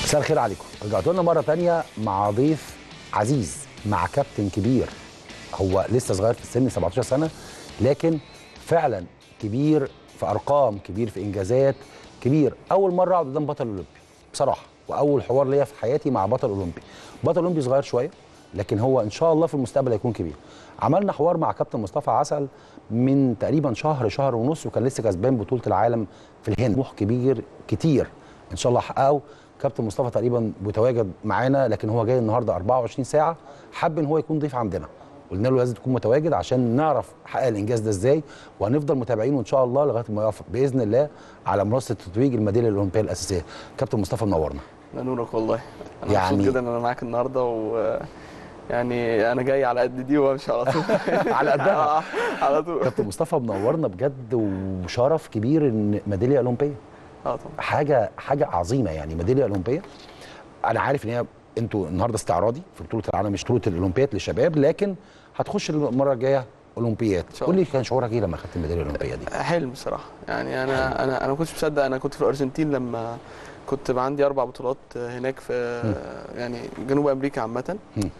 مساء الخير عليكم رجعتوا لنا مره تانية مع ضيف عزيز مع كابتن كبير هو لسه صغير في السن 17 سنه لكن فعلا كبير في ارقام كبير في انجازات كبير اول مره اقعد قدام بطل اولمبي بصراحه واول حوار ليا في حياتي مع بطل اولمبي بطل اولمبي صغير شويه لكن هو ان شاء الله في المستقبل هيكون كبير عملنا حوار مع كابتن مصطفى عسل من تقريبا شهر شهر ونص وكان لسه كسبان بطوله العالم في الهند طموح كبير كتير ان شاء الله حققه كابتن مصطفى تقريبا متواجد معانا لكن هو جاي النهارده 24 ساعه حب ان هو يكون ضيف عندنا قلنا له لازم تكون متواجد عشان نعرف حقق الانجاز ده ازاي وهنفضل متابعينه ان شاء الله لغايه ما يوافق باذن الله على منصه تتويج الميداليه الاولمبيه الاساسيه كابتن مصطفى منورنا ده نورك والله انا يعني- مبسوط جدا ان انا معاك النهارده و يعني انا جاي على قد دي وامشي على طول على قدها. آه، على طول كابتن مصطفى منورنا بجد وشرف كبير ان ميداليه اولمبيه اه طبعا حاجه حاجه عظيمه يعني ميداليه اولمبيه انا عارف ان هي انتوا النهارده استعراضي في بطوله العالم مش بطوله الاولمبياد للشباب لكن هتخش المره الجايه اولمبياد شاء قول لي كان شعورك ايه لما خدت الميداليه الاولمبيه دي حلم بصراحه يعني انا انا انا ما كنتش مصدق انا كنت في الارجنتين لما كنت بقى عندي اربع بطولات هناك في يعني جنوب امريكا عامه مم.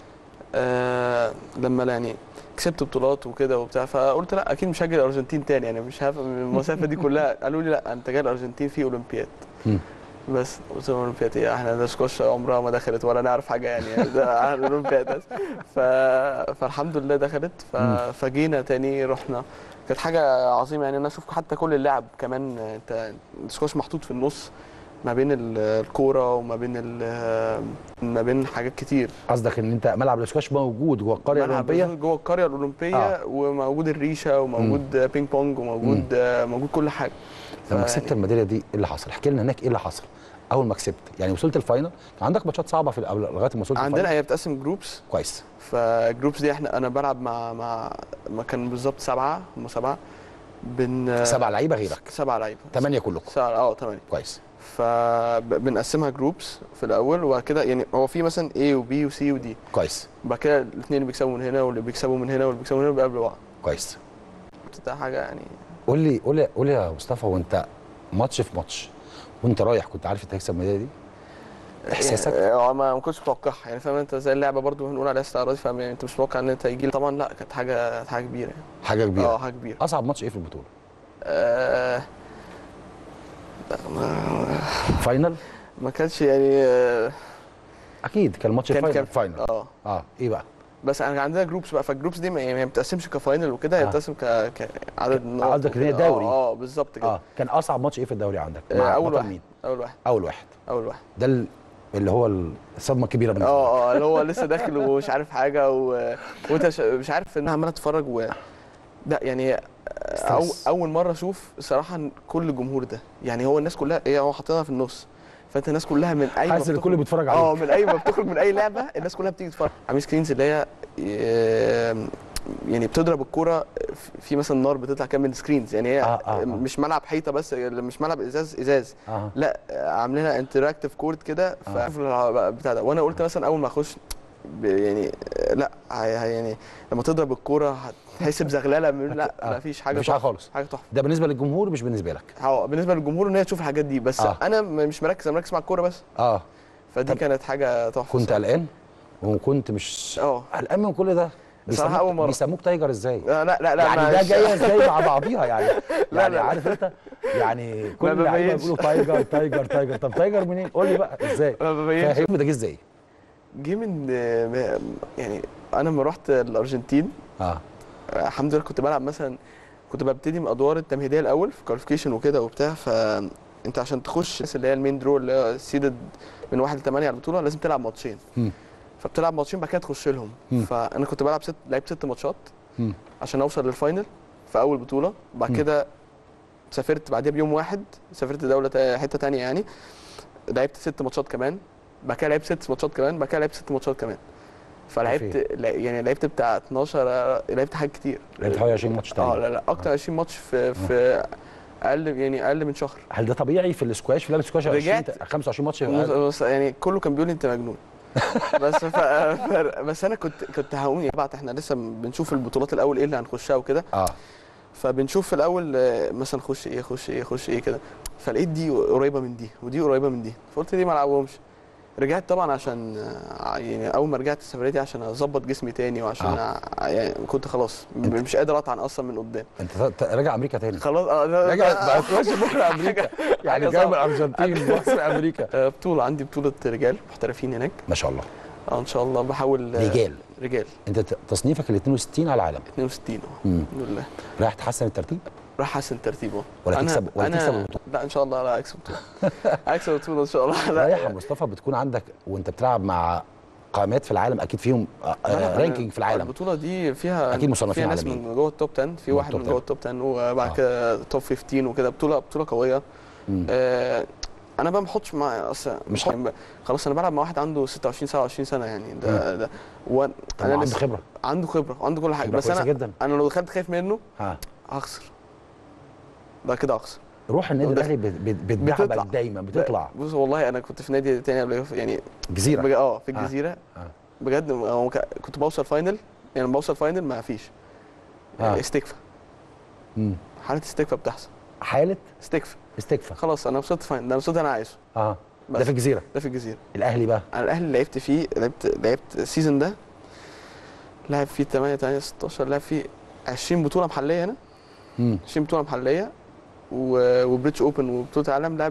آه لما يعني كسبت بطولات وكده وبتاع فقلت لا اكيد مش هاجي الارجنتين تاني يعني مش هفهم المسافه دي كلها قالوا لي لا انت جاي الارجنتين في اولمبياد مم. بس قلت لهم اولمبياد ايه احنا ده سكوش عمرها ما دخلت ولا نعرف حاجه يعني ده عن الاولمبياد بس ف... فالحمد لله دخلت ف... مم. فجينا تاني رحنا كانت حاجه عظيمه يعني انا اشوف حتى كل اللعب كمان انت السكوش محطوط في النص ما بين ال- الكوره وما بين ال- ما بين حاجات كتير قصدك ان انت ملعب الاسكواش موجود جوه القريه ملعب الاولمبيه جوه القريه الاولمبيه آه. آه. وموجود الريشه وموجود بينج بونج وموجود آه، موجود كل حاجه لما ف- كسبت الميداليه دي ايه اللي حصل احكي لنا هناك ايه اللي حصل اول ما كسبت يعني وصلت الفاينل كان عندك ماتشات صعبه في الاول لغايه ما وصلت عندنا الفاينل هي بتقسم جروبس كويس فالجروبس دي احنا انا بلعب مع مع ما كان بالظبط سبعه هم سبعه بن سبع لعيبه غيرك سبعه لعيبه ثمانيه كلكم سبعه اه ثمانيه كويس فبنقسمها جروبس في الاول وبعد كده يعني هو في مثلا A وبي وسي ودي كويس وبعد كده الاثنين اللي بيكسبوا من هنا واللي بيكسبوا من هنا واللي بيكسبوا من هنا بيقابلوا بعض كويس ده حاجه يعني قول لي قول لي قول لي يا مصطفى وانت ماتش في ماتش وانت رايح كنت عارف انت هتكسب الميداليه دي احساسك يعني آه، ما ما كنتش متوقعها يعني فاهم انت زي اللعبه برضو بنقول عليها استعراضي فاهم يعني انت مش متوقع ان انت يجي طبعا لا كانت حاجه كانت حاجه كبيره يعني حاجه اه كبيره حاجه كبيره اصعب ماتش ايه في البطوله آه لا، ما, فاينل ما كانش يعني آه، اكيد كان ماتش كان فاينل كان فاينل اه اه ايه بقى بس انا عندنا جروبس بقى فالجروبس دي ما يعني ما بتقسمش كفاينل وكده هي آه. بتقسم ك... كعدد النقط قصدك إن هي وكده. دوري. اه, آه بالظبط كده اه كان اصعب ماتش ايه في الدوري عندك آه مع اول بطل واحد مين اول واحد اول واحد اول واحد ده ال- اللي هو الصدمه الكبيره بالنسبه لك اه اه اللي هو لسه داخل ومش عارف حاجه و... وانت مش- مش عارف ان عمال اتفرج و لا يعني أو ستريس. اول مره اشوف صراحه إن كل الجمهور ده يعني هو الناس كلها هي هو حاطينها في النص فانت الناس كلها من اي ما حاسس ان الكل بتخرج- بيتفرج اه عليك من اي ما بتخرج من اي لعبه الناس كلها بتيجي تتفرج عاملين سكرينز اللي هي آم، يعني بتضرب الكوره في مثلا نار بتطلع كام من سكرينز يعني هي آه، آه، آه. مش ملعب حيطه بس مش ملعب ازاز ازاز اه لا عاملينها انتراكتيف كورت كده آه. ف بتاع ده وانا قلت مثلا اول ما اخش ب- يعني لا هي- هي- يعني لما تضرب الكوره هتحس بزغلله من لا آه. ما فيش حاجه مفيش حاجة تحفة. خالص. حاجه تحفه ده بالنسبه للجمهور مش بالنسبه لك هو بالنسبه للجمهور ان هي تشوف الحاجات دي بس آه. آه. انا م- مش مركز انا مركز مع الكوره بس اه فدي طب كانت حاجه تحفه كنت الصراحة. قلقان وكنت مش اه قلقان من كل ده بصراحة بيسموك- أول مرة. بيسموك تايجر ازاي لا لا لا, لا يعني ده مش- جايه ازاي مع بعضيها يعني لا، يعني لا. عارف انت يعني كل ما اللعيبه ببينش. بيقولوا تايجر تايجر تايجر طب تايجر منين قول لي بقى ازاي ما ببينش فاهم ده جه ازاي جه من م- يعني انا لما رحت الارجنتين اه الحمد لله كنت بلعب مثلا كنت ببتدي من ادوار التمهيديه الاول في كواليفيكيشن وكده وبتاع فانت عشان تخش الناس اللي هي المين درو اللي هي سيدد من واحد لثمانيه على البطوله لازم تلعب ماتشين مم. فبتلعب ماتشين بعد كده تخش لهم مم. فانا كنت بلعب ست لعبت ست ماتشات مم. عشان اوصل للفاينل في اول بطوله بعد مم. كده سافرت بعديها بيوم واحد سافرت دوله تا- حته تانية يعني لعبت ست ماتشات كمان بعد كده لعبت ست ماتشات كمان بعد كده لعبت ست ماتشات كمان فلعبت لا- يعني لعبت بتاع 12 لعبت حاجات كتير لعبت حوالي 20 ماتش اه تقريبا لا لا اكتر 20 ماتش في في اقل يعني اقل من شهر هل ده طبيعي في الاسكواش في لعبه السكواش 20 رجعت- 25 ماتش بص- بص يعني كله كان بيقول لي انت مجنون بس ف... ف... بس انا كنت كنت هقول يا بعد احنا لسه بنشوف البطولات الاول ايه اللي هنخشها وكده اه فبنشوف في الاول آه، مثلا خش ايه خش ايه خش ايه كده فلقيت دي قريبه من دي ودي قريبه من دي فقلت دي ما العبهمش رجعت طبعا عشان آه، يعني اول ما رجعت السفريه دي عشان اظبط جسمي تاني وعشان آه. آه. يعني كنت خلاص أنت- مش قادر اطعن اصلا من قدام انت ت- راجع امريكا تاني خلاص اه لا- راجع لا- ما تروحش بكره امريكا يعني حاجة جاي من صعبة. الارجنتين مصر امريكا آه، بطوله عندي بطوله رجال محترفين هناك ما شاء الله اه ان شاء الله بحاول آه، رجال رجال انت ت- تصنيفك ال 62 على العالم 62 اه مم. الحمد لله رايح تحسن الترتيب راح احسن ترتيبه ولا أنا- تكسب- ولا أنا تكسب البطولة؟ لا ان شاء الله لا اكسب بطوله اكسب البطوله ان شاء الله لا رايح يا مصطفى بتكون عندك وانت بتلعب مع قامات في العالم اكيد فيهم آه، لا، آه، لا، رانكينج في العالم البطوله دي فيها أكيد مصنفين فيها ناس عالميين. من جوه التوب 10 في من واحد التوب من جوه التوب 10 وبعد آه. كده توب 15 وكده بطوله بطوله قويه مم. آه انا بقى ما احطش مع أصل مش يعني ب- خلاص انا بلعب مع واحد عنده 26 27 سنه يعني ده ده وانا طب عنده لسه- خبره عنده خبره وعنده كل حاجه خبرة بس كويسة انا جدا. انا لو دخلت خايف منه ها هخسر ده كده هخسر روح النادي وده- الاهلي بت- بت- بتبيعها بتطلع. دايما بتطلع بص والله انا كنت في نادي تاني قبل كده، يعني جزيره بج- اه في آه. الجزيره آه. بجد هو ك- كنت بوصل فاينل يعني لما بوصل فاينل ما فيش آه. استكفى مم. حاله استكفى بتحصل حاله استكفى استكفى خلاص انا وصلت فاينل ده وصلت انا عايزه اه ده بس. في الجزيره ده في الجزيره الاهلي بقى انا الاهلي لعبت فيه لعبت لعبت السيزون ده لعب فيه 8 8 16 لعب فيه 20 بطوله محليه هنا مم. 20 بطوله محليه و- وبريتش اوبن وبطوله عالم لعب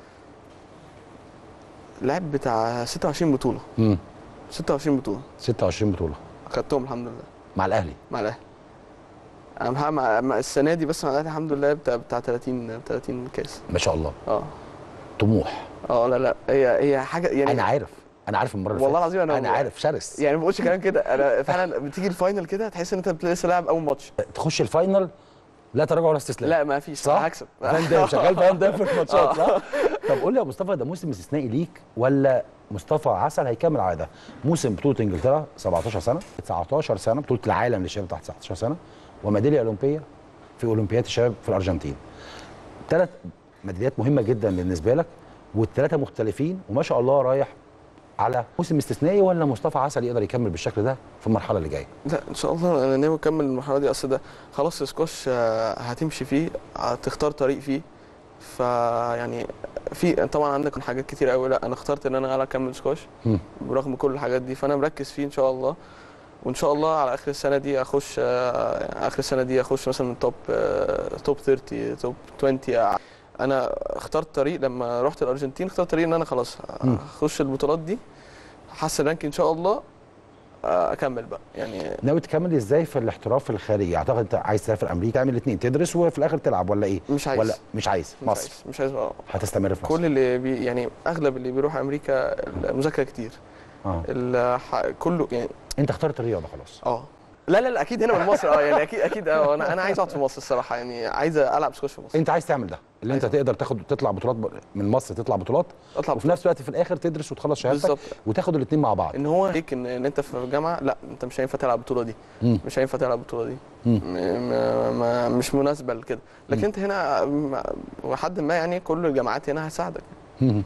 لعب بتاع 26 بطوله مم. 26 بطوله 26 بطوله خدتهم الحمد لله مع الاهلي مع الاهلي انا محقق مع مع السنه دي بس مع الاهلي الحمد لله بتاع بتاع 30 30 كاس ما شاء الله اه طموح اه لا لا هي هي حاجه يعني انا عارف انا عارف المره اللي والله فاتت. العظيم أنا- انا عارف شرس يعني ما بقولش كلام كده انا فعلا بتيجي الفاينل كده تحس ان انت لسه لاعب اول ماتش تخش الفاينل لا تراجع ولا استسلام لا ما فيش صح؟ هكسب فان دام شغال فان دام في الماتشات صح؟ طب قول لي يا مصطفى ده موسم استثنائي ليك ولا مصطفى عسل هيكمل عاده موسم بطوله انجلترا 17 سنه 19 سنه بطوله العالم للشباب تحت 19 سنه وميداليه اولمبيه في اولمبياد الشباب في الارجنتين ثلاث ميداليات مهمه جدا بالنسبه لك والثلاثه مختلفين وما شاء الله رايح على موسم استثنائي ولا مصطفى عسل يقدر يكمل بالشكل ده في المرحله اللي جايه لا ان شاء الله انا ناوي اكمل المرحله دي اصل ده خلاص السكواش آه، هتمشي فيه هتختار طريق فيه فيعني في طبعا عندك حاجات كتير قوي لا انا اخترت ان انا اكمل سكواش مم. برغم كل الحاجات دي فانا مركز فيه ان شاء الله وان شاء الله على اخر السنه دي اخش آه، اخر السنه دي اخش مثلا توب آه، توب 30 توب 20 انا اخترت طريق لما رحت الارجنتين اخترت طريق ان انا خلاص مم. اخش البطولات دي احسن رانك ان شاء الله آه، اكمل بقى يعني ناوي تكمل ازاي في الاحتراف الخارجي اعتقد انت عايز تسافر امريكا تعمل الاثنين تدرس وفي الاخر تلعب ولا ايه مش عايز ولا مش عايز مش مصر عايز مش عايز آه. هتستمر في مصر كل اللي بي يعني اغلب اللي بيروح امريكا المذاكره كتير اه الح- كله يعني انت اخترت الرياضه خلاص اه لا لا لا اكيد هنا من مصر اه يعني اكيد اكيد اه انا انا عايز اقعد في مصر الصراحه يعني عايز العب سكواش في مصر انت عايز تعمل ده اللي انت عايز. تقدر تاخد تطلع بطولات ب- من مصر تطلع بطولات اطلع وفي نفس الوقت في الاخر تدرس وتخلص شهادتك بالظبط وتاخد الاثنين مع بعض ان هو ليك ان, ان انت في الجامعه لا انت مش هينفع تلعب البطوله دي مم. مش هينفع تلعب البطوله دي مم. م- ما ما مش مناسبه لكده لكن مم. انت هنا م- وحد ما يعني كل الجامعات هنا هتساعدك مم.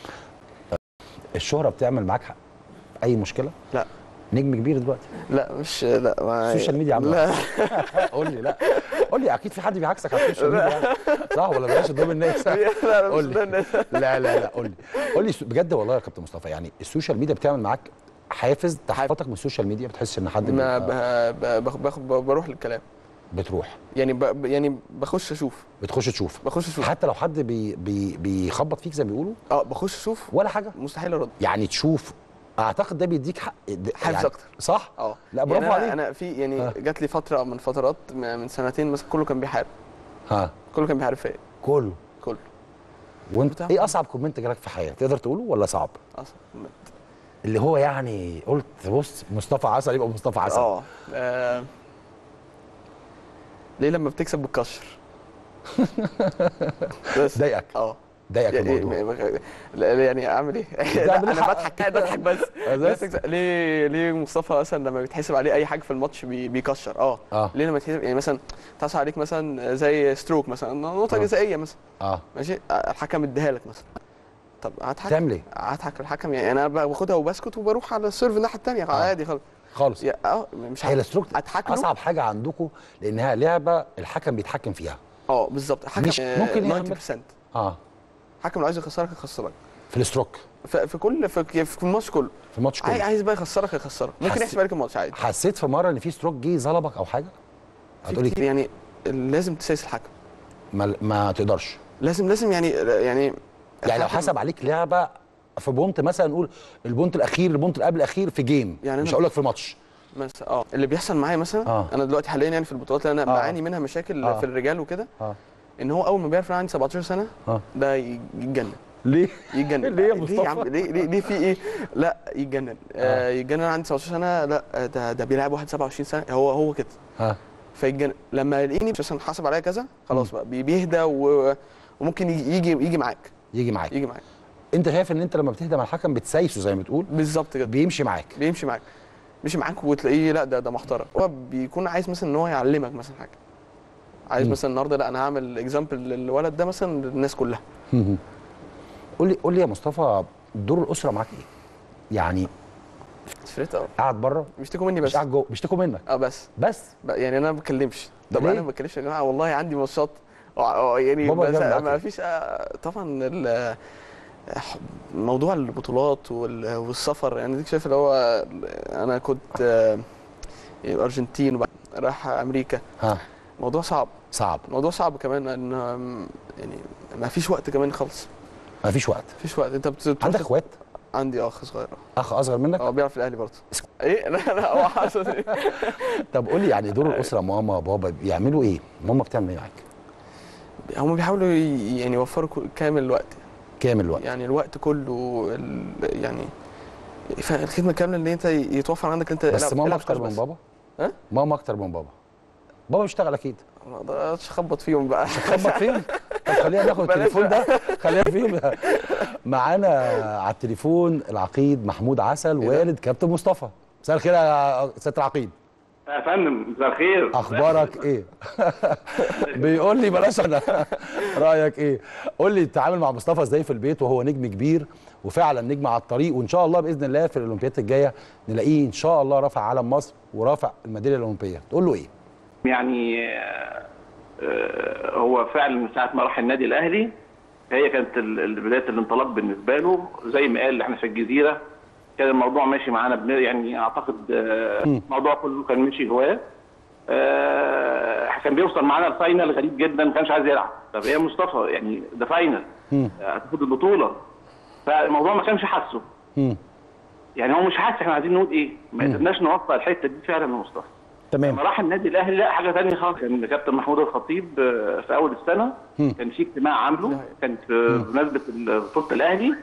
الشهره بتعمل معاك حق. اي مشكله لا. نجم كبير دلوقتي لا مش لا ما السوشيال ميديا عامله لا قول لي لا قول لي اكيد في حد بيعكسك على السوشيال ميديا يعني. صح ولا بلاش قدام الناس لا لا قول مش لي. ده لا لا لا قول لي قول لي بجد والله يا كابتن مصطفى يعني السوشيال ميديا بتعمل معاك حافز تحفظك من السوشيال ميديا بتحس ان حد ما بيبقى- ب- ب- باخد بروح للكلام بتروح يعني ب... يعني بخش اشوف بتخش تشوف بخش اشوف حتى لو حد بي بي بيخبط فيك زي ما بيقولوا اه بخش اشوف ولا حاجه مستحيل ارد يعني تشوف اعتقد ده بيديك حق د- حافز يعني اكتر صح اه لا برافو يعني عليك انا انا في يعني ها. جات لي فتره من فترات م- من سنتين مثلا كله كان بيحارب ها كله كان بيحارب فيا كله كله وانت بتاع- ايه اصعب كومنت جالك في حياتك تقدر تقوله ولا صعب اصلا اللي هو يعني قلت بص مصطفى عسل يبقى مصطفى عسل اه آه. ليه لما بتكسب بتكشر بس ضايقك اه ضايقك يعني الموضوع لا، يعني اعمل ايه؟ لا، تعمل انا حق. بضحك قاعد بضحك بس بس؟ لا تكسب- ليه ليه مصطفى مثلا لما بيتحسب عليه اي حاجه في الماتش بي- بيكشر اه اه ليه لما يتحسب يعني مثلا تحصل عليك مثلا زي ستروك مثلا نقطه آه. جزائيه مثلا اه ماشي الحكم اديها لك مثلا طب هضحك تعمل ايه هضحك الحكم يعني انا باخدها وبسكت وبروح على السيرف الناحيه الثانيه عادي خالص خالص يا- اه مش هي ه- الستروك اضحك له اصعب حاجه عندكم لانها لعبه الحكم بيتحكم فيها اه بالظبط الحكم مش آه، ممكن يعمل- 90% اه الحكم لو عايز يخسرك يخسرك في الستروك في في كل في, في الماتش كله في الماتش عاي- كله عايز بقى يخسرك هيخسرك ممكن حسيت- يحسب عليك الماتش عادي حسيت في مره ان في ستروك جه ظلمك او حاجه في هتقولي كتير يعني لازم تسايس الحكم ما, ما تقدرش لازم لازم يعني يعني يعني لو الحكم- حسب عليك لعبه في بونت مثلا نقول البونت الاخير البونت اللي قبل الاخير في جيم يعني مش أنا- هقول لك في ماتش مثلا اه اللي بيحصل معايا مثلا آه. انا دلوقتي حاليا يعني في البطولات اللي انا آه. بعاني منها مشاكل آه. في الرجال وكده اه ان هو اول ما بيعرف ان انا عندي 17 سنه اه ده يتجنن ليه يتجنن ليه يا ليه يا عم مصطفى؟ ليه ليه, ليه في ايه لا يتجنن آه يتجنن انا عندي 17 سنه لا آه، ده ده بيلعب واحد 27 سنه هو هو كده ها فيتجنن لما يلاقيني مثلا حاسب عليا كذا خلاص بقى بي- بيهدى و... وممكن يجي يجي يجي معاك يجي معاك يجي معاك انت شايف ان انت لما بتهدى مع الحكم بتسايسه زي ما بتقول بالظبط كده بيمشي معاك بيمشي معاك بيمشي معاك وتلاقيه لا ده ده محترم هو بيكون عايز مثلا ان هو يعلمك مثلا حاجه عايز مم. مثلا النهارده لا انا هعمل اكزامبل للولد ده مثلا للناس كلها قول لي قول لي يا مصطفى دور الاسره معاك ايه يعني فرقت اه قاعد بره بيشتكوا مني مش بس قاعد جوه بيشتكوا منك اه بس بس ب- يعني انا ما بتكلمش ده طب ليه؟ انا ما بتكلمش يا جماعه والله عندي ماتشات آه، آه، يعني بابا بس جاب معاك ما إيه؟ فيش آه، طبعا ال- آه، موضوع البطولات وال- والسفر يعني ديك شايف اللي هو انا كنت آه، الارجنتين وبعد رايح امريكا ها موضوع صعب صعب موضوع صعب كمان ان آم، يعني ما فيش وقت كمان خالص ما فيش وقت ما فيش وقت انت بت- بتروح عندك تت- اخوات عندي اخ صغير اخ اصغر منك اه بيلعب في الاهلي برضه ايه لا لا هو حصل إيه؟ طب قول لي يعني دور الاسره ماما بابا بيعملوا ايه ماما بتعمل ايه معاك هم بيحاولوا ي- يعني يوفروا كل- كامل الوقت كامل الوقت يعني الوقت كله ال- يعني ف- الخدمه الكامله اللي انت يتوفر عندك انت بس العب- ماما العب اكتر كويس من بس. بابا ها؟ ماما اكتر من بابا بابا بيشتغل اكيد ما اقدرش اخبط فيهم بقى خبط فين طب خلينا ناخد بلاش التليفون ده خلينا فيهم معانا على التليفون العقيد محمود عسل إيه ده؟ والد كابتن مصطفى مساء الخير يا سياده العقيد يا فندم مساء الخير اخبارك ايه بيقول لي بلاش انا رايك ايه قول لي التعامل مع مصطفى ازاي في البيت وهو نجم كبير وفعلا نجم على الطريق وان شاء الله باذن الله في الاولمبياد الجايه نلاقيه ان شاء الله رافع علم مصر ورافع الميداليه الاولمبيه تقول له ايه يعني آه، آه، هو فعلا من ساعه ما راح النادي الاهلي هي كانت ال- ال- بدايه الانطلاق بالنسبه له زي ما قال احنا في الجزيره كان الموضوع ماشي معانا بن- يعني اعتقد آه، الموضوع كله كان ماشي هواه آه، كان بيوصل معانا الفاينل غريب جدا ما كانش عايز يلعب طب ايه يا مصطفى يعني ده فاينل مم. هتاخد البطوله فالموضوع ما كانش حاسه مم. يعني هو مش حاسس احنا عايزين نقول ايه ما قدرناش نوصل الحته دي فعلا لمصطفى تمام لما راح النادي الاهلي لا حاجه ثانيه خالص كان كابتن محمود الخطيب آه، في اول السنه مم. كان في اجتماع عامله كان في بمناسبه بطوله الاهلي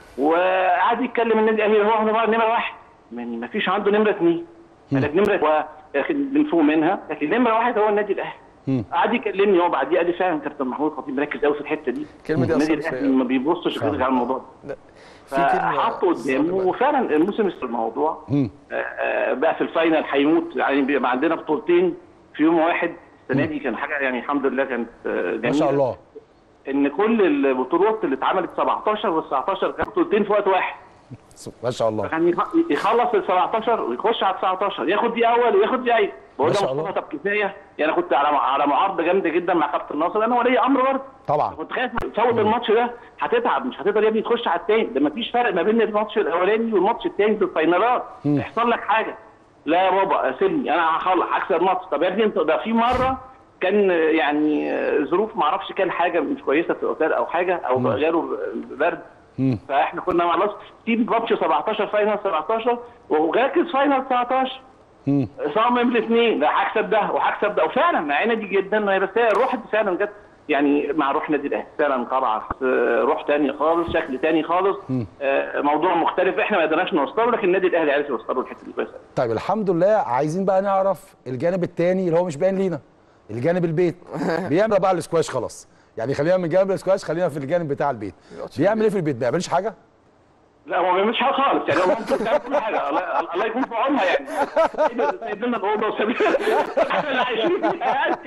وقعد يتكلم النادي الاهلي هو هو نمره واحد يعني ما فيش عنده نمره اثنين لكن نمره هو بنفوق منها لكن نمره واحد هو النادي الاهلي مم. قعد يكلمني هو بعديه قال لي فعلا كابتن محمود الخطيب مركز قوي في الحته دي الكلمة دي النادي أثرت الاهلي فيا. ما بيبصش غير على الموضوع ده لا، في كلمه فحطه قدامه وفعلا الموسم الموضوع مم. آه، آه، بقى في الفاينل هيموت يعني بيبقى عندنا بطولتين في يوم واحد السنه دي كان حاجه يعني الحمد لله كانت آه، جميله ما شاء الله ان كل البطولات اللي اتعملت 17 وال 19 كانت بطولتين في وقت واحد ما شاء الله فكان يخ- يخلص ال 17 ويخش على 19 ياخد دي اول وياخد دي اي بقول ما له شاء الله. مصطفى طب كفايه يعني انا كنت على على معارضه جامده جدا مع كابتن ناصر انا ولي امر برضه طبعا كنت خايف تفوت الماتش ده هتتعب مش هتقدر يا ابني تخش على التاني ده مفيش فرق ما بين الماتش الاولاني والماتش التاني في الفاينالات يحصل لك حاجه لا يا بابا سيبني انا هخلص هكسب الماتش طب يا ابني انت ده في مره كان يعني ظروف ما اعرفش كان حاجه مش كويسه في الاوتيل او حاجه او جاله برد مم. فاحنا كنا خلاص تيم ماتش 17 فاينل 17 وركز فاينل 19 مم. صمم الاثنين لا هكسب ده وهكسب ده وفعلا معانا دي جدا بس هي الروح دي فعلا جت يعني مع روح نادي الاهلي فعلا طبعا آه، روح تاني خالص شكل تاني خالص آه، موضوع مختلف احنا ما قدرناش نوصله لكن النادي الاهلي عرف يوصله الحته دي كويسه طيب الحمد لله عايزين بقى نعرف الجانب التاني اللي هو مش باين لينا الجانب البيت بيعمل بقى الاسكواش خلاص يعني خلينا من جانب الاسكواش خلينا في الجانب بتاع البيت يقعدش بيعمل ايه في البيت ما بيعملش حاجه لا هو ما بيعملش حاجه خالص يعني هو ممكن تعمل كل حاجه الله الله يكون في عونها يعني سايب لنا الاوضه وسايب احنا عايشين فيها يعني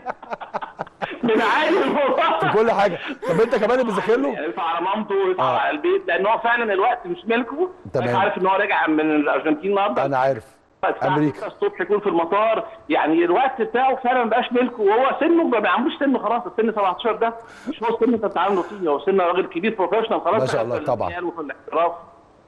بنعاني من الموضوع في كل حاجه طب انت كمان اللي بتذاكر له يعني يدفع على مامته ويدفع آه. على البيت لان هو فعلا الوقت مش ملكه تمام. انت عارف ان هو راجع من الارجنتين النهارده انا عارف الساعة أمريكا. 6 الصبح يكون في المطار يعني الوقت بتاعه فعلا ما بقاش ملكه وهو سنه ما عندوش سن خلاص السن 17 ده مش هو السن اللي انت بتتعامل فيه هو سن راجل كبير بروفيشنال خلاص ما شاء بقى الله، في طبعا. الريال وفي الاحتراف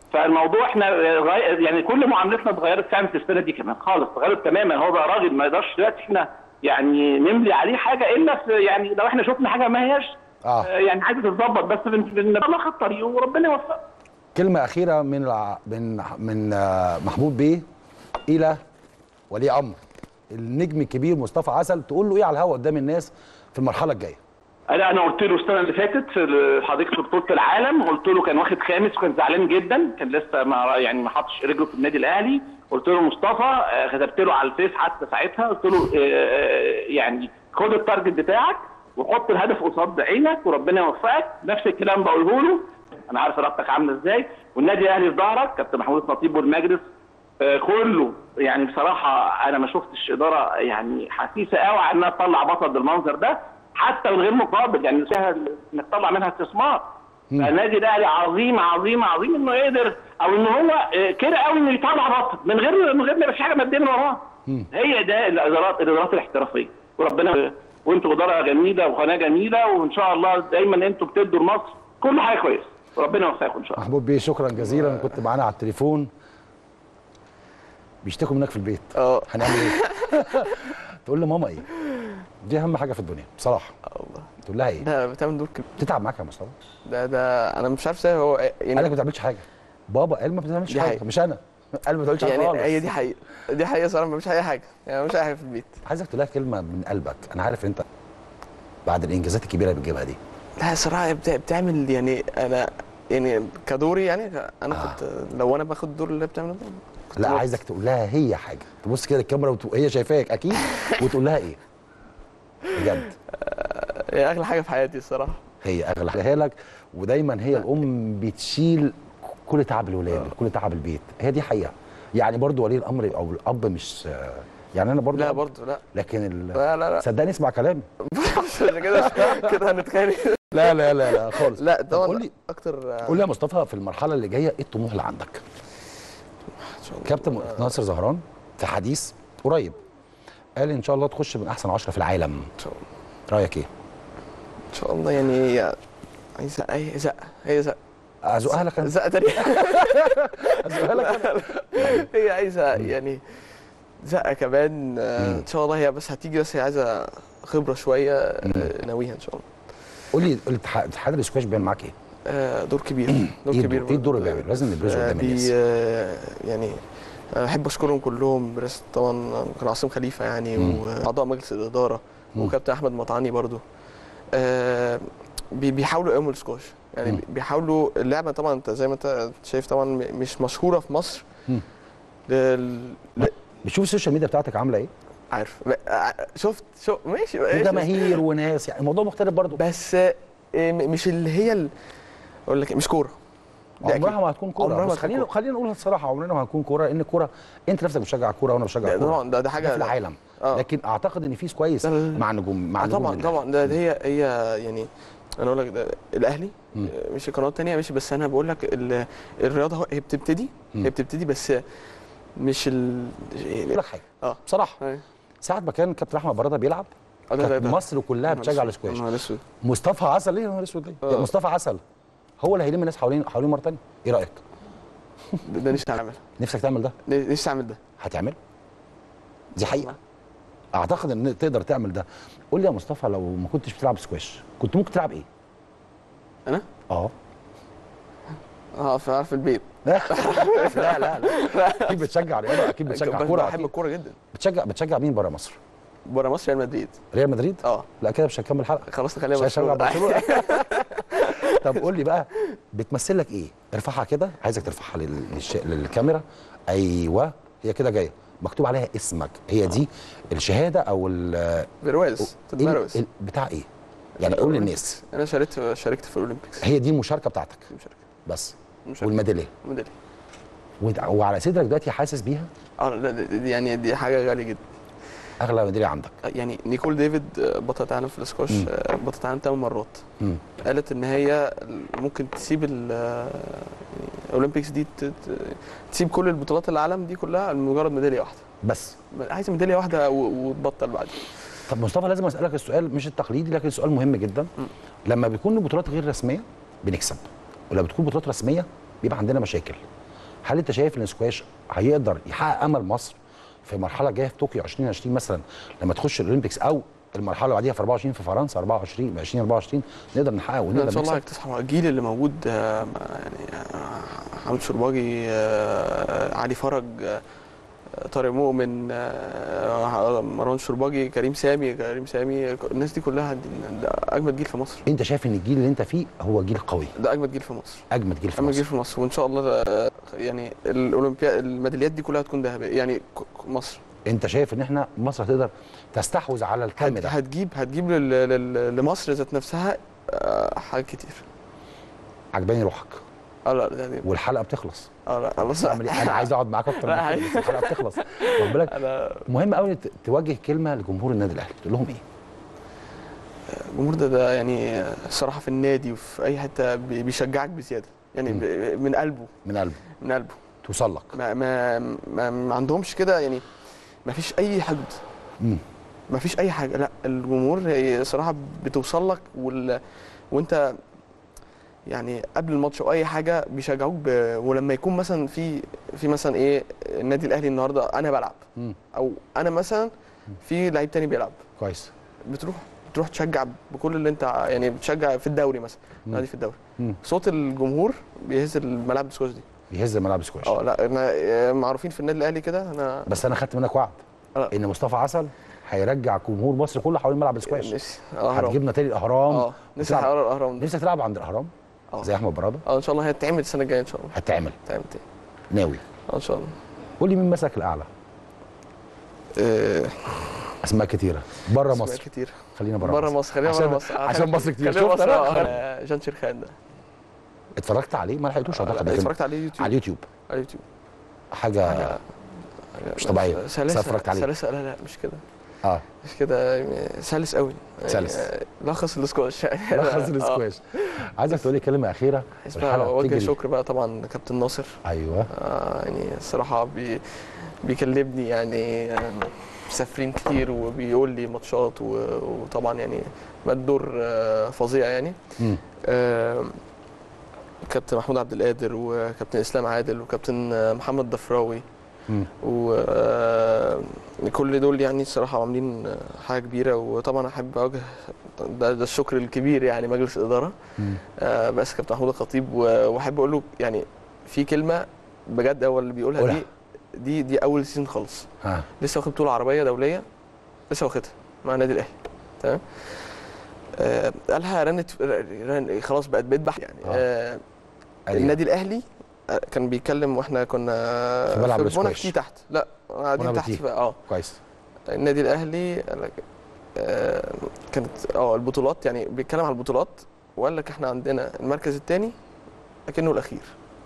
فالموضوع احنا غي... يعني كل معاملتنا اتغيرت فعلا في السنه دي كمان خالص اتغيرت تماما هو بقى راجل ما يقدرش دلوقتي احنا يعني نملي عليه حاجه الا في يعني لو احنا شفنا حاجه ما هياش آه. آه، يعني عايزه تتظبط بس بن- بنطلع الطريق وربنا يوفقه كلمه اخيره من الع... من من آه، محمود بيه الى ولي امر النجم الكبير مصطفى عسل تقول له ايه على الهوا قدام الناس في المرحله الجايه انا انا قلت له السنه اللي فاتت في حديقه في بطوله العالم قلت له كان واخد خامس وكان زعلان جدا كان لسه ما يعني ما حطش رجله في النادي الاهلي قلت له مصطفى آه، كتبت له على الفيس حتى ساعتها قلت له آه، آه، يعني خد التارجت بتاعك وحط الهدف قصاد عينك وربنا يوفقك نفس الكلام بقوله له انا عارف رابطك عامله ازاي والنادي الاهلي في ظهرك كابتن محمود الخطيب والمجلس آه، كله يعني بصراحه انا ما شفتش اداره يعني حسيسه قوي على انها تطلع بطل بالمنظر ده حتى من غير مقابل يعني سهل انك تطلع منها استثمار فالنادي الاهلي عظيم عظيم عظيم انه يقدر او ان هو آه، كده قوي انه يطلع بطل من غير من غير ما يبقى في حاجه ماديه من وراه هي ده الادارات الادارات الاحترافيه وربنا وانتوا اداره جميله وقناه جميله وان شاء الله دايما انتوا بتدوا لمصر كل حاجه كويسه وربنا يوفقكم ان شاء الله محمود بيه شكرا جزيلا أنا كنت معانا على التليفون بيشتكوا منك في البيت اه هنعمل ايه تقول لماما ايه دي اهم حاجه في الدنيا بصراحه الله تقول لها ايه ده بتعمل دور كبير تتعب معاك يا مصطفى ده ده انا مش عارف ازاي هو قال لك يعني ما بتعملش حاجه بابا قال ما بتعملش دي حاجه حقيقة. مش انا قال ما بتعملش حاجه يعني خالص هي دي حقيقه دي حقيقه صراحه مش اي حاجه يعني مش اي حاجه في البيت عايزك تقول لها كلمه من قلبك انا عارف انت بعد الانجازات الكبيره اللي بتجيبها دي لا صراحه بتا- بتعمل يعني انا يعني كدوري يعني انا آه. كنت لو انا باخد الدور اللي بتعمله ده كنت لا ببقى- عايزك تقول لها هي حاجه تبص كده الكاميرا وهي شايفاك اكيد وتقول لها ايه بجد هي اغلى حاجه في حياتي الصراحه هي اغلى حاجه لك ودايما هي الام بتشيل كل تعب الولاد كل تعب البيت هي دي حقيقه يعني برضو ولي الامر او الاب مش يعني انا برضو لا أب، برضه لا لكن ال... لا لا لا صدقني اسمع كلامي عشان كده كده هنتخانق لا لا لا لا خالص لا طب طبعا قول لي اكتر قول لي يا مصطفى في المرحله اللي جايه ايه الطموح اللي عندك إن شاء الله. كابتن ناصر زهران في حديث قريب قال ان شاء الله تخش من احسن 10 في العالم ان شاء الله رايك ايه ان شاء الله يعني هي عايزه اي زقه هي زقه ازقها لك انا زقه تانية ازقها لك انا هي عايزه يعني زقه كمان آه، مم. ان شاء الله هي بس هتيجي بس هي عايزه خبره شويه آه، ناويها ان شاء الله قول لي الاتحاد الاتحاد الاسكواش بيعمل معاك ايه؟ آه، دور كبير دور ايه كبير الدور, إيه الدور اللي بيعمله؟ لازم نبرزه آه، قدام بي الناس آه، يعني آه، احب اشكرهم كلهم برئاسه طبعا كان عاصم خليفه يعني مم. واعضاء مجلس الاداره مم. وكابتن احمد مطعني برضو آه، بي- بيحاولوا يقوموا السكواش يعني مم. بيحاولوا اللعبه طبعا انت زي ما انت شايف طبعا م- مش مشهوره في مصر مم. لل... ل- بتشوف السوشيال ميديا بتاعتك عامله ايه؟ عارف ب- ع- شفت شو ماشي ماشي. وجماهير وناس يعني الموضوع مختلف برضه بس آه، م- مش اللي هي ال... اقول لك إيه، مش كوره ده عمرها أكيد. ما هتكون كوره عمرها ما بس هتكون خلينا كورة. خلينا نقولها الصراحه عمرنا ما هتكون كوره لان الكوره انت نفسك بتشجع كوره وانا بشجع ده كوره طبعا ده ده ده حاجه في العالم آه. لكن اعتقد ان في كويس لا، لا، لا. مع النجوم مع آه نجوم طبعا الأهلي. طبعا ده ده هي هي يعني انا اقول لك ده الاهلي مم. آه، مش القنوات التانية ماشي بس انا بقول لك ال- الرياضه هو- هي بتبتدي مم. هي بتبتدي بس مش ال اقول لك حاجه اه بصراحه أيوة. ساعه ما كان كابتن احمد براده بيلعب آه، ده- ده- كانت ده. مصر كلها نهار بتشجع أسود. الاسكواش نهار اسود مصطفى عسل ليه يا نهار اسود ليه؟ يا آه. مصطفى عسل هو اللي هيلم الناس حوالين حوالين مره ثانيه ايه رايك؟ ده, ده نفسي اعمل نفسك تعمل ده؟ نفسي اعمل ده هتعمل؟ دي حقيقه اعتقد ان تقدر تعمل ده قول لي يا مصطفى لو ما كنتش بتلعب سكواش كنت ممكن تلعب ايه؟ انا اه اه في في البيت لا لا لا اكيد بتشجع رياضه اكيد بتشجع بس كوره بحب أكيد. الكوره جدا بتشجع بتشجع مين بره مصر؟ بره مصر ريال مدريد ريال مدريد؟ اه لا كده مش هنكمل الحلقه خلاص نخليها مش هشجع برشلونه برشلونه طب قول لي بقى بتمثل لك ايه؟ ارفعها كده عايزك ترفعها لل... للش... للكاميرا ايوه هي كده جايه مكتوب عليها اسمك هي دي الشهاده او ال... برواز إيه تتبروز ال... بتاع ايه؟ يعني قول للناس انا شاركت شاركت في الاولمبيكس هي دي المشاركه بتاعتك مشاركة. بس مشاركة. والميداليه ميدالية. وانت وعلى صدرك دلوقتي حاسس بيها اه لا دي- دي يعني دي حاجه غاليه جدا اغلى ميداليه عندك يعني نيكول ديفيد آه، بطلة عالم في الاسكواش مم. آه، بطلة عالم ثمان مرات مم. قالت ان هي ممكن تسيب ال- آه، يعني الاولمبيكس دي ت- ت- تسيب كل البطولات العالم دي كلها لمجرد ميداليه واحده بس عايزه ميداليه واحده و- وتبطل بعد طب مصطفى لازم اسالك السؤال مش التقليدي لكن سؤال مهم جدا مم. لما بيكون البطولات غير رسميه بنكسب ولما بتكون بطولات رسميه بيبقى عندنا مشاكل هل انت شايف ان السكواش هيقدر يحقق امل مصر في مرحله جايه في طوكيو 2020 مثلا لما تخش الاولمبيكس او المرحله اللي بعديها في 24 في فرنسا 24 2024 نقدر نحقق ونقدر ان شاء الله نكسب؟ هيكتسحوا الجيل اللي موجود آه، ما- يعني آه، حمد شرباجي آه، علي فرج آه، طارق مؤمن آه، مروان شرباجي كريم سامي كريم سامي الناس دي كلها دي ده اجمد جيل في مصر انت شايف ان الجيل اللي انت فيه هو جيل قوي ده اجمد جيل في مصر اجمد جيل في اجمد جيل مصر في مصر وان شاء الله آه، يعني الاولمبياد الميداليات دي كلها هتكون ذهبيه يعني ك- ك- مصر انت شايف ان احنا مصر هتقدر تستحوذ على الكم هت- ده هتجيب هتجيب لل- لل- لمصر ذات نفسها آه، حاجات كتير عجباني روحك اه لا يعني والحلقه بتخلص اه لا بص اعمل ايه انا عايز اقعد معاك اكتر من لا، كده بس الحلقه بتخلص خد بالك انا مهم قوي ت- توجه كلمه لجمهور النادي الاهلي تقول لهم ايه الجمهور ده ده يعني الصراحه في النادي وفي اي حته بي- بيشجعك بزياده يعني مم. ب- من قلبه من قلبه من قلبه توصل لك ما ما ما, ما عندهمش كده يعني ما فيش اي حقد مم. ما فيش اي حاجه لا الجمهور هي صراحه بتوصل لك وال... وانت يعني قبل الماتش او اي حاجه بيشجعوك ب... ولما يكون مثلا في في مثلا ايه النادي الاهلي النهارده انا بلعب مم. او انا مثلا في لعيب تاني بيلعب كويس بتروح بتروح تشجع بكل اللي انت ع- يعني بتشجع في الدوري مثلا مم. نادي في الدوري مم. صوت الجمهور بيهز الملاعب السكواش دي بيهز الملعب سكواش اه لا انا آه، معروفين في النادي الاهلي كده انا بس انا خدت منك وعد آه. ان مصطفى عسل هيرجع جمهور مصر كله حوالين ملعب السكواش نفسي الاهرام هتجيبنا تاني الاهرام اه نفسي وتلعب. احقق الاهرام ده نفسك تلعب عند الاهرام اه زي احمد براده اه ان شاء الله هتتعمل السنه الجايه ان شاء الله هتعمل هتتعمل تاني ناوي اه ان شاء الله قول لي مين مسك الاعلى آه، اسماء كتيره بره أسماء مصر كتير خلينا بره بره مصر خلينا عشان- بره مصر آه، عشان خلينا- مصر كتير. خلينا شفت مصر أنا؟ اه آه، جان شيرخان ده اتفرجت عليه ما لحقتوش اعتقد لكن اتفرجت عليه يوتيوب على اليوتيوب على اليوتيوب حاجه حاجة- مش طبيعية. بس سلاسه اتفرجت عليه. سلاسه لا لا مش كده اه مش كده يعني سلس قوي يعني سلس. آه، لخص السكواش لخص السكواش عايزك تقول لي كلمه اخيره اسمها والحلقة اوجه بتجري. شكر بقى طبعا لكابتن ناصر ايوه آه يعني الصراحه بي بيكلمني يعني آه، مسافرين كتير وبيقول لي ماتشات و- وطبعا يعني مد دور آه، فظيع يعني مم. آه، كابتن محمود عبد القادر وكابتن اسلام عادل وكابتن آه، محمد ضفراوي مم. وكل دول يعني الصراحه عاملين آه، حاجه كبيره وطبعا احب اوجه ده, ده الشكر الكبير يعني مجلس الاداره مم. آه، بس كابتن محمود الخطيب و- واحب اقول له يعني في كلمه بجد هو اللي بيقولها قولها. دي دي دي اول سيزون خالص ها لسه واخد بطوله عربيه دوليه لسه واخدها مع النادي الاهلي تمام آه قالها رنت رن خلاص بقت بيذبح يعني آه. آه أدي. النادي الاهلي آه، كان بيتكلم واحنا كنا في ملعب في السكواش. بونكتي تحت لا قاعدين بونابتي. تحت في- اه كويس النادي الاهلي قال لك آه كانت اه البطولات يعني بيتكلم على البطولات وقال لك احنا عندنا المركز الثاني لكنه الاخير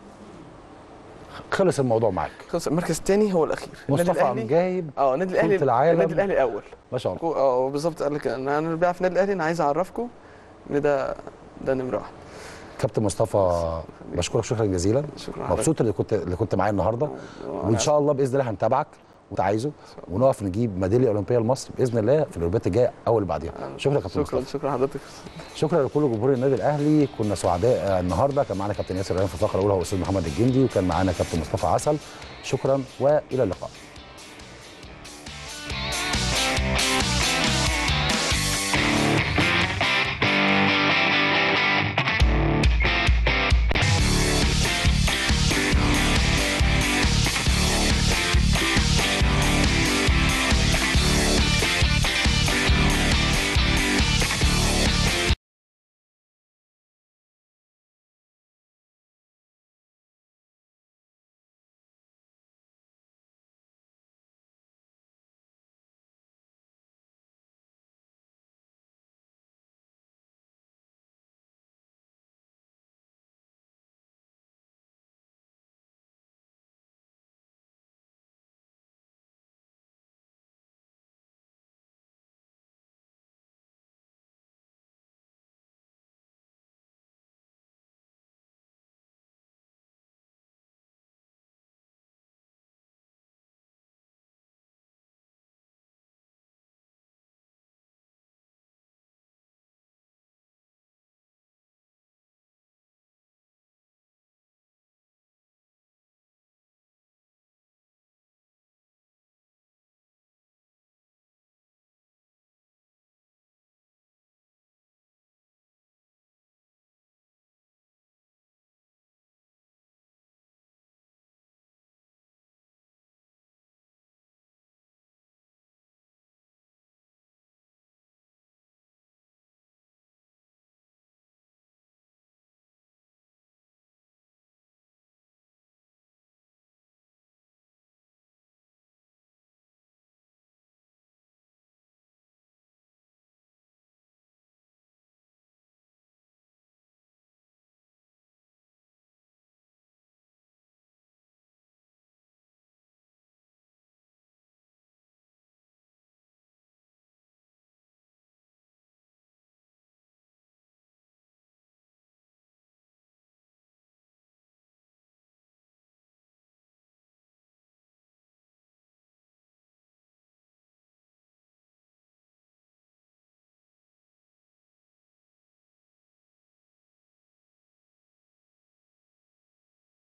خلص الموضوع معاك خلص المركز الثاني هو الاخير النادي مصطفى الاهلي قام جايب اه النادي الاهلي بطولة العالم. النادي الاهلي الاول ما شاء الله كو- اه بالظبط قال لك انا انا اللي بلعب في النادي الاهلي انا عايز اعرفكم ان ده ده نمره واحد كابتن مصطفى بشكرك شكرا جزيلا شكرا مبسوط اللي كنت اللي كنت معايا النهارده وان شاء الله باذن الله هنتابعك وانت عايزه ونقف نجيب ميداليه اولمبيه لمصر باذن الله في الاولمبيات الجايه او اللي بعديها شكرا يا كابتن شكرا مصطفى شكرا حضرتك شكرا لكل جمهور النادي الاهلي كنا سعداء آه، النهارده كان معانا كابتن ياسر ريان في الفقره الاولى واستاذ محمد الجندي وكان معانا كابتن مصطفى عسل شكرا والى اللقاء